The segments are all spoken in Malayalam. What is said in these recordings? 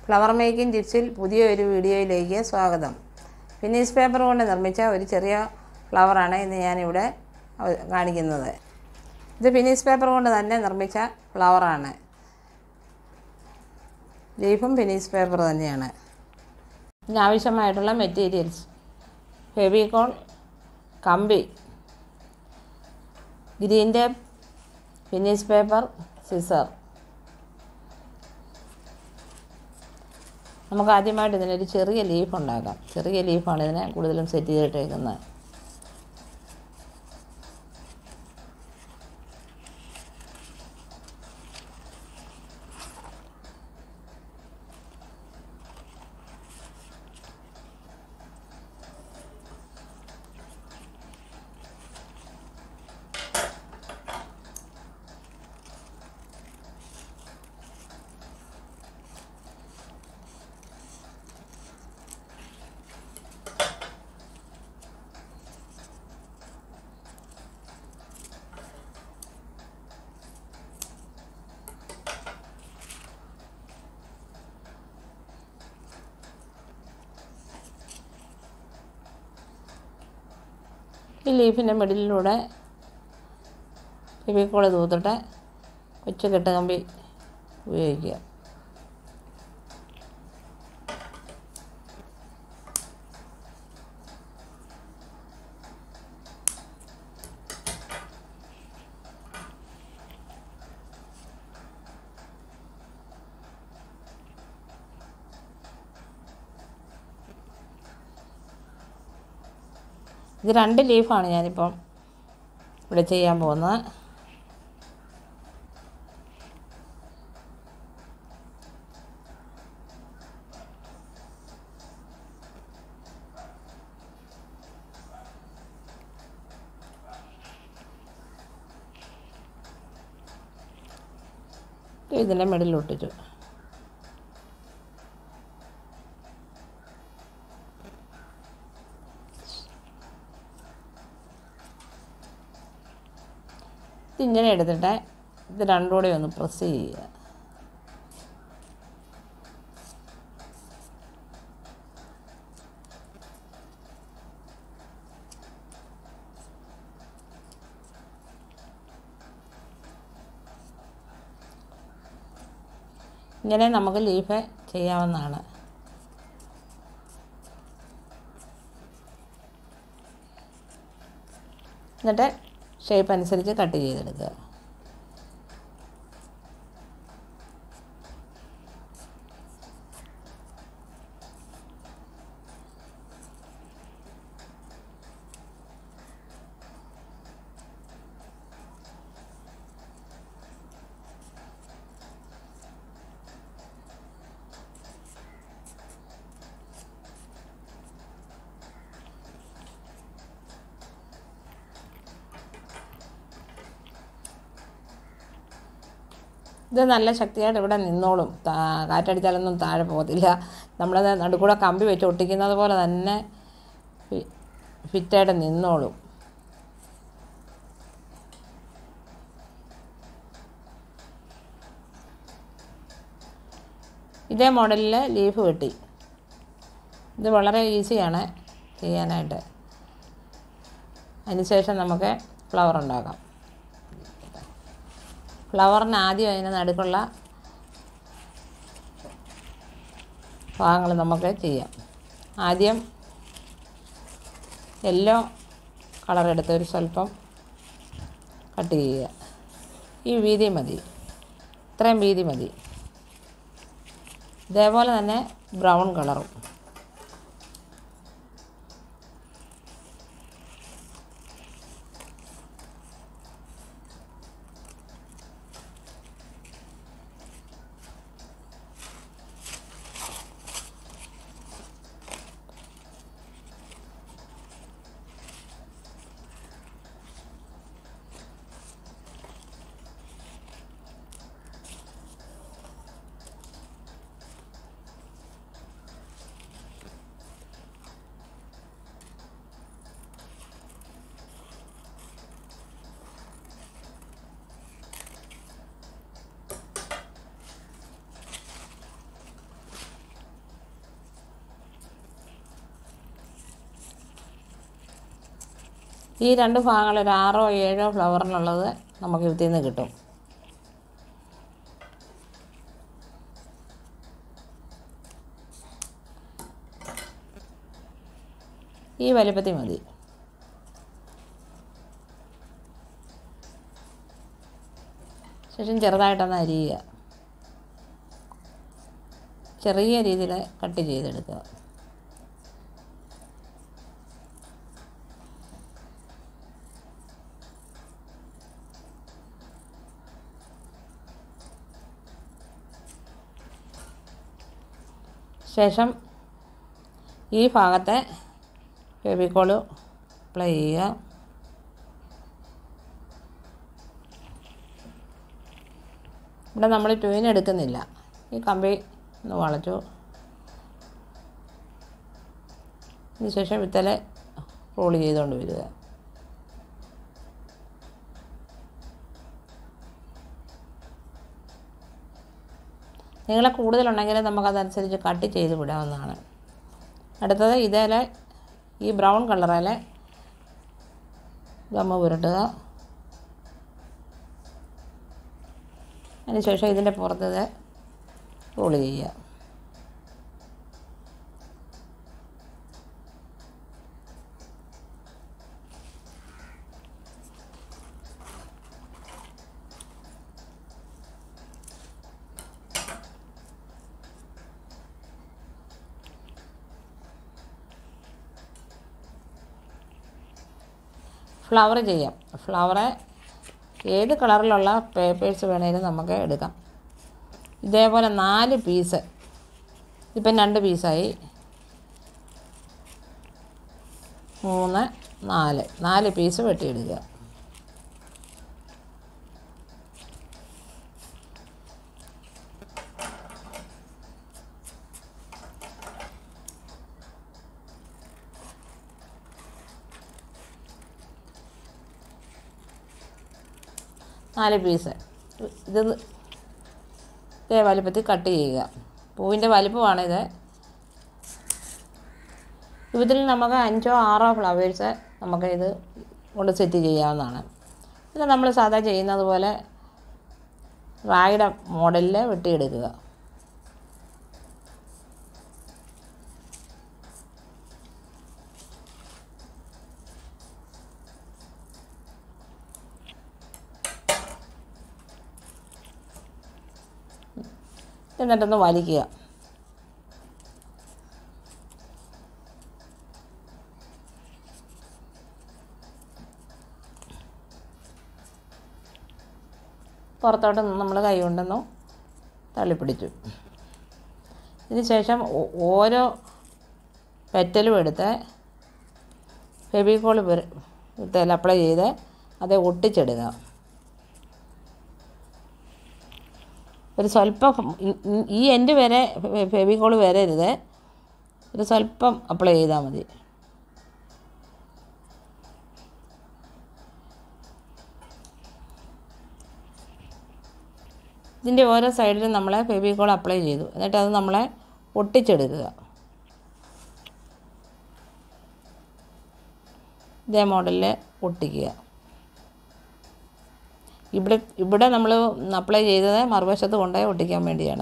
ഫ്ലവർ മേക്കിംഗ് ടിപ്സിൽ പുതിയ ഒരു വീഡിയോയിലേക്ക് സ്വാഗതം ഫിനിഷ് പേപ്പർ കൊണ്ട് നിർമ്മിച്ച ഒരു ചെറിയ ഫ്ലവറാണ് ഇന്ന് ഞാനിവിടെ അവ- കാണിക്കുന്നത് ഇത് ഫിനിഷ് പേപ്പർ കൊണ്ട് തന്നെ നിർമ്മിച്ച ഫ്ലവറാണ് ലീഫും ഫിനിഷ് പേപ്പർ തന്നെയാണ് ഇതിനാവശ്യമായിട്ടുള്ള മെറ്റീരിയൽസ് ഫെവിക്കോൾ കമ്പി green tape finish paper scissor നമുക്ക് ആദ്യമായിട്ട് ഇതിനൊരു ചെറിയ ലീഫ് ഉണ്ടാക്കാം ചെറിയ ലീഫാണ് ഇതിനെ കൂടുതലും സെറ്റ് ചെയ്തിട്ടേക്കുന്നത് ഈ ലീഫിൻ്റെ മിഡിലിലൂടെ ഫെവിക്കോള് തൂത്തിട്ട് കൊച്ചു കെട്ടുകമ്പി ഉപയോഗിക്കുക ഇത് രണ്ട് ലീഫാണ് ഞാനിപ്പം ഇവിടെ ചെയ്യാൻ പോകുന്നത് ഇതിൻ്റെ മിഡിലൊട്ടിച്ചു ഇതിങ്ങനെ എടുത്തിട്ട് ഇത് രണ്ടും കൂടി ഒന്ന് പ്രസ് ചെയ്യുക ഇങ്ങനെ നമുക്ക് ലീഫ് ചെയ്യാവുന്നതാണ് എന്നിട്ട് ഷേപ്പ് അനുസരിച്ച് കട്ട് ചെയ്തെടുക്കുക ഇത് നല്ല ശക്തിയായിട്ട് ഇവിടെ നിന്നോളും താ- കാറ്റടിച്ചാലൊന്നും താഴെ പോകത്തില്ല നമ്മളത് നടുക്കൂടെ കമ്പി വെച്ച് ഒട്ടിക്കുന്നത് പോലെ തന്നെ ഫി- ഫിറ്റായിട്ട് നിന്നോളും ഇതേ മോഡലിൽ ലീഫ് വെട്ടി ഇത് വളരെ ഈസിയാണ് ചെയ്യാനായിട്ട് അതിനുശേഷം നമുക്ക് ഫ്ലവർ ഉണ്ടാക്കാം ഫ്ലവറിന് ആദ്യം അതിന് നടുക്കുള്ള ഭാഗങ്ങൾ നമുക്ക് ചെയ്യാം ആദ്യം യെല്ലോ കളർ എടുത്ത് ഒരു സ്വല്പം കട്ട് ചെയ്യുക ഈ വീതി മതി ഇത്രയും വീതി മതി ഇതേപോലെ തന്നെ ബ്രൗൺ കളറും ഈ രണ്ട് ഭാഗങ്ങൾ ഒരു ആറോ ഏഴോ ഫ്ലവറിനുള്ളത് നമുക്ക് ഇതിൽ നിന്ന് കിട്ടും ഈ വലിപ്പത്തിൽ മതി ശേഷം ചെറുതായിട്ടൊന്ന് അരിയുക ചെറിയ രീതിയിൽ കട്ട് ചെയ്തെടുക്കുക ശേഷം ഈ ഭാഗത്തെ ഫെവിക്കോള് അപ്ലൈ ചെയ്യുക ഇവിടെ നമ്മൾ ട്യൂൻ എടുക്കുന്നില്ല ഈ കമ്പി ഒന്ന് വളച്ചു അതിനുശേഷം വിത്തലെ റോൾ ചെയ്തുകൊണ്ട് വരിക നീളെ കൂടുതലുണ്ടെങ്കിൽ നമുക്കതനുസരിച്ച് കട്ട് ചെയ്ത് വിടാവുന്നതാണ് അടുത്തത് ഇതേലെ ഈ ബ്രൗൺ കളറിലെ ഗമ്മ പുരട്ടുക അതിനുശേഷം ഇതിൻ്റെ പുറത്തത് റോൾ ചെയ്യുക ഫ്ലവർ ചെയ്യാം ഫ്ലവറ് ഏത് കളറിലുള്ള പേപ്പേഴ്സ് വേണേലും നമുക്ക് എടുക്കാം ഇതേപോലെ നാല് പീസ് ഇപ്പം രണ്ട് പീസായി മൂന്ന് നാല് നാല് പീസ് വെട്ടിയെടുക്കുക നാല് പീസ് ഇത് ഇതേ വലിപ്പത്തിൽ കട്ട് ചെയ്യുക പൂവിൻ്റെ വലിപ്പമാണിത് ഇതിൽ നമുക്ക് അഞ്ചോ ആറോ ഫ്ലവേഴ്സ് നമുക്ക് ഇത് കൊണ്ട് സെറ്റ് ചെയ്യാവുന്നതാണ് ഇത് നമ്മൾ സാധാ ചെയ്യുന്നത് പോലെ റായുടെ മോഡലിൽ വെട്ടിയെടുക്കുക എന്നിട്ടൊന്ന് വലിക്കുക പുറത്തോട്ട് നമ്മൾ കൈ കൊണ്ടൊന്ന് തള്ളിപ്പിടിച്ചു ഇതിന് ശേഷം ഓ- ഓരോ പെറ്റലും എടുത്ത് ഫെബിക്കോൾ തേൽ അപ്ലൈ ചെയ്ത് അത് ഒട്ടിച്ചിടുക ഒരു സ്വല്പം ഇ- ഇ- ഈ എൻഡ് വരെ ഫെബിക്കോൾ വരരുത് ഒരു സ്വല്പം അപ്ലൈ ചെയ്താൽ മതി ഇതിൻ്റെ ഓരോ സൈഡിലും നമ്മൾ ഫെബിക്കോൾ അപ്ലൈ ചെയ്തു എന്നിട്ട് അത് നമ്മളെ ഒട്ടിച്ചെടുക്കുക ഇതേ മോഡലിൽ ഒട്ടിക്കുക ഇവിടെ ഇവിടെ നമ്മൾ അപ്ലൈ ചെയ്തത് മറുവശത്ത് കൊണ്ടുപോയി ഒട്ടിക്കാൻ വേണ്ടിയാണ്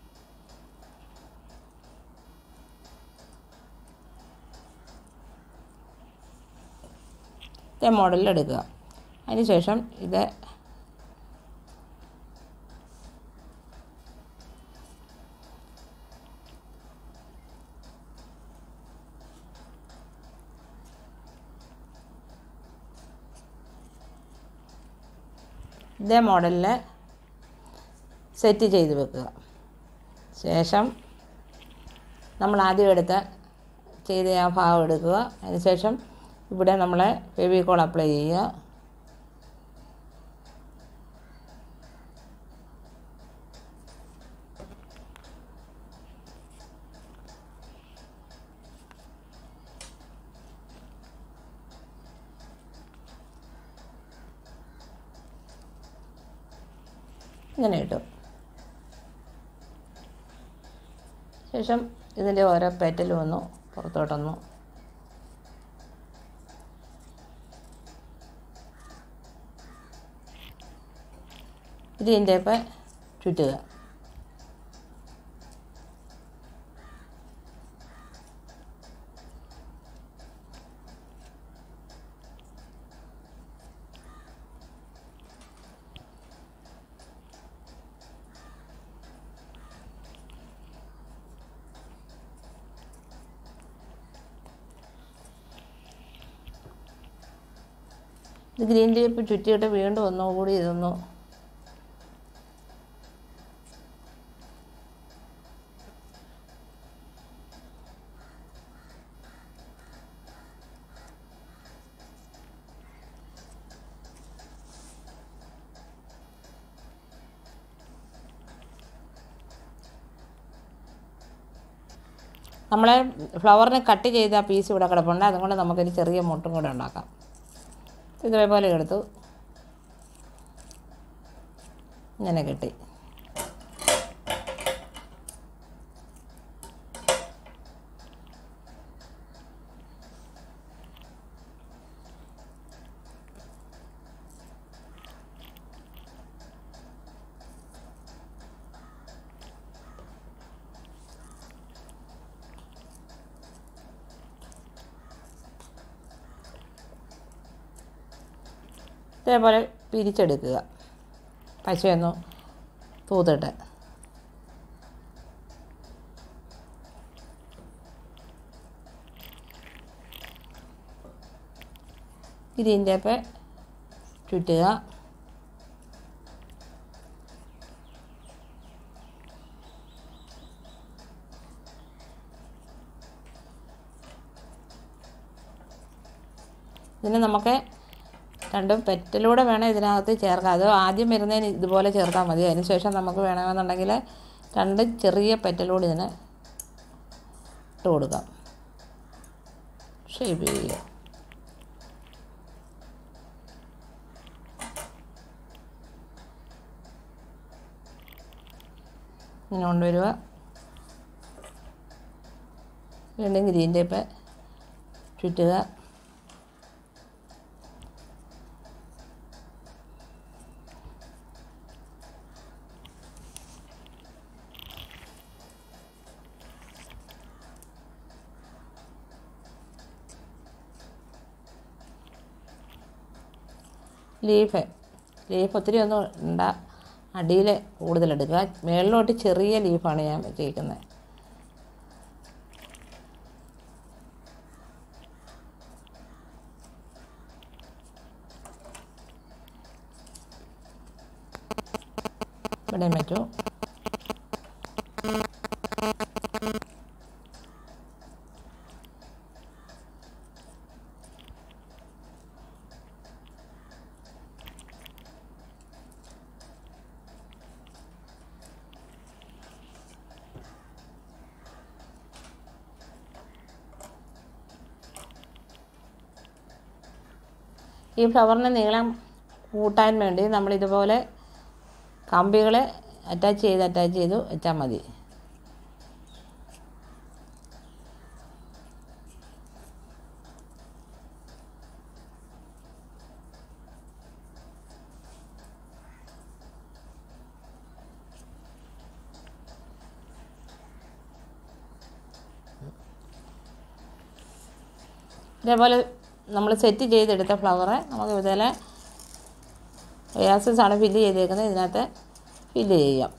ഇതേ മോഡലിൽ എടുക്കുക അതിന് ശേഷം ഇത് ഇതേ മോഡലിൽ സെറ്റ് ചെയ്ത് വെക്കുക ശേഷം നമ്മൾ ആദ്യം എടുത്ത ചെയ്ത ആ ഭാഗം എടുക്കുക അതിനുശേഷം ഇവിടെ നമ്മൾ ഫെവിക്കോൾ അപ്ലൈ ചെയ്യുക ഇങ്ങനെ കിട്ടും ശേഷം ഇതിൻ്റെ ഓരോ പെറ്റലും ഒന്ന് പുറത്തോട്ടൊന്ന് ഗ്രീൻ ടേപ്പ് ചുറ്റുക ഇത് ഗ്രീൻ ടേപ്പ് ചുറ്റിയിട്ട് വീണ്ടും ഒന്നുകൂടി ഇതൊന്നു നമ്മളെ ഫ്ലവറിന് കട്ട് ചെയ്ത പീസ് ഇവിടെ കിടപ്പുണ്ട് അതുകൊണ്ട് നമുക്കൊരു ചെറിയ മുട്ടും കൂടെ ഉണ്ടാക്കാം ഇതേപോലെ എടുത്തു ഇങ്ങനെ കെട്ടി ഇതേപോലെ പിരിച്ചെടുക്കുക പശയൊന്ന് തൂത്തിട്ട് ഗ്രീൻ ടേപ്പ് ചുറ്റുക ഇതിന് നമുക്ക് രണ്ട് പെറ്റലൂടെ വേണം ഇതിനകത്ത് ചേർക്കാം അത് ആദ്യം വരുന്നതിന് ഇതുപോലെ ചേർത്താൽ മതി അതിന് ശേഷം നമുക്ക് വേണമെന്നുണ്ടെങ്കിൽ രണ്ട് ചെറിയ പെറ്റലൂടെ ഇതിന് ഇട്ട് കൊടുക്കാം ഷേപ്പ് ചെയ്യുക ഇങ്ങനെ കൊണ്ടുവരിക വീണ്ടും ഗ്രീൻ ടേപ്പ് ചുറ്റുക ലീഫ് ലീഫ് ഒത്തിരി ഒന്നും ഉണ്ട അടിയിൽ കൂടുതലെടുക്കുക മേളിലോട്ട് ചെറിയ ലീഫാണ് ഞാൻ വെച്ചേക്കുന്നത് ഇവിടെ പറ്റൂ ഈ ഫ്ലവറിന് നീളം കൂട്ടാൻ വേണ്ടി നമ്മളിതുപോലെ കമ്പികൾ അറ്റാച്ച് ചെയ്ത് അറ്റാച്ച് ചെയ്ത് വെച്ചാൽ മതി ഇതേപോലെ നമ്മൾ സെറ്റ് ചെയ്തെടുത്ത ഫ്ലവറ് നമുക്ക് ഇതുപോലെ ആണ് ഫില്ല് ചെയ്തേക്കുന്നത് ഇതിനകത്ത് ഫില്ല് ചെയ്യാം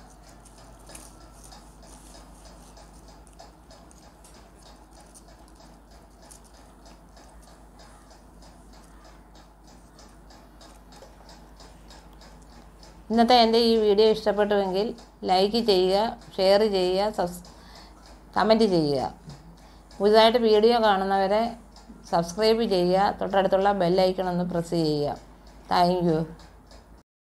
ഇന്നത്തെ എൻ്റെ ഈ വീഡിയോ ഇഷ്ടപ്പെട്ടുവെങ്കിൽ ലൈക്ക് ചെയ്യുക ഷെയർ ചെയ്യുക സബ്സ് കമൻറ്റ് ചെയ്യുക പുതുതായിട്ട് വീഡിയോ കാണുന്നവരെ സബ്സ്ക്രൈബ് ചെയ്യുക തൊട്ടടുത്തുള്ള ബെല്ലൈക്കൺ ഒന്ന് പ്രസ് ചെയ്യുക താങ്ക് യു